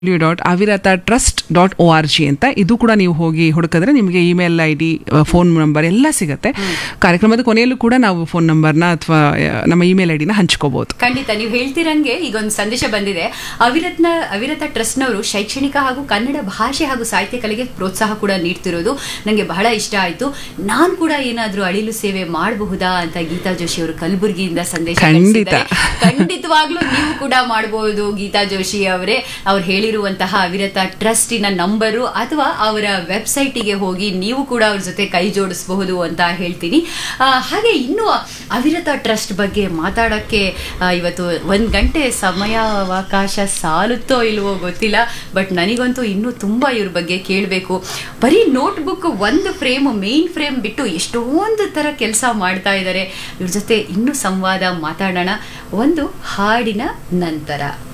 W dot Avirata trust dot O R G ಅಂತ ಇದು ಕೂಡ ನೀವು ಹೋಗಿ ಹುಡುಕಿದ್ರೆ ನಿಮಗೆ email I D phone number ಎಲ್ಲ ಸಿಗುತ್ತೆ ಕಾರ್ಯಕ್ರಮದ ಕೊನೆಯಲ್ಲೂ ಕೂಡ ನಾವು ಫೋನ್ ನಂಬರ್ನ ಅಥವಾ ನಮ್ಮ ಇಮೇಲ್ ಐ ಡಿನ ಹಂಚ್ಕೋಬಹುದು ಖಂಡಿತ ನೀವು ಹೇಳ್ತಿರಂಗೆ ಈಗ ಒಂದು ಸಂದೇಶ ಬಂದಿದೆ ಅವಿರತ್ನ ಅವಿರತ ಟ್ರಸ್ಟ್ನವರು ಶೈಕ್ಷಣಿಕ ಹಾಗೂ ಕನ್ನಡ ಭಾಷೆ ಹಾಗೂ ಸಾಹಿತ್ಯ ಕಲೆಗೆ ಪ್ರೋತ್ಸಾಹ ಕೂಡ ನೀಡ್ತಿರೋದು ನನಗೆ ಬಹಳ ಇಷ್ಟ ಆಯ್ತು ನಾನು ಕೂಡ ಏನಾದ್ರೂ ಅಳಿಲು ಸೇವೆ ಮಾಡಬಹುದಾ ಅಂತ ಗೀತಾ ಜೋಶಿ ಅವರು ಕಲಬುರಗಿಯಿಂದ ಸಂದೇಶ ಖಂಡಿತ. ಕಳಿಸಿದ್ದಾರೆ. ಖಂಡಿತವಾಗ್ಲೂ ನೀವು ಕೂಡ ಮಾಡಬಹುದು ಗೀತಾ ಜೋಶಿ ಅವರೇ ಅವ್ರು ಹೇಳಿರುವಂತಹ ಅವಿರತ ಟ್ರಸ್ಟಿನ ನಂಬರು ಅಥವಾ ಅವರ ವೆಬ್ಸೈಟಿಗೆ ಹೋಗಿ ನೀವು ಕೂಡ ಅವ್ರ ಜೊತೆ ಕೈ ಜೋಡಿಸಬಹುದು ಅಂತ ಹೇಳ್ತೀನಿ ಆ, ಹಾಗೆ ಇನ್ನು ಅವಿರತ ಟ್ರಸ್ಟ್ ಬಗ್ಗೆ ಮಾತಾಡೋಕ್ಕೆ ಆ, ಇವತ್ತು ಒಂದು ಗಂಟೆ ಸಮಯಾವಕಾಶ ಸಾಲುತ್ತೋ ಇಲ್ವೋ ಗೊತ್ತಿಲ್ಲ ಬಟ್ ನನಗಂತೂ ಇನ್ನೂ ತುಂಬ ಇವ್ರ ಬಗ್ಗೆ ಕೇಳಬೇಕು ಬರೀ ನೋಟ್ಬುಕ್ ಒಂದು ಫ್ರೇಮ್ ಮೇನ್ ಫ್ರೇಮ್ ಬಿಟ್ಟು ಎಷ್ಟೊಂದು ಥರ ಕೆಲಸ ಮಾಡ್ತಾ ಇದ್ದಾರೆ ಇವ್ರ ಜೊತೆ ಇನ್ನೂ ಸಂವಾದ ಮಾತಾಡೋಣ ಒಂದು ಹಾಡಿನ ನಂತರ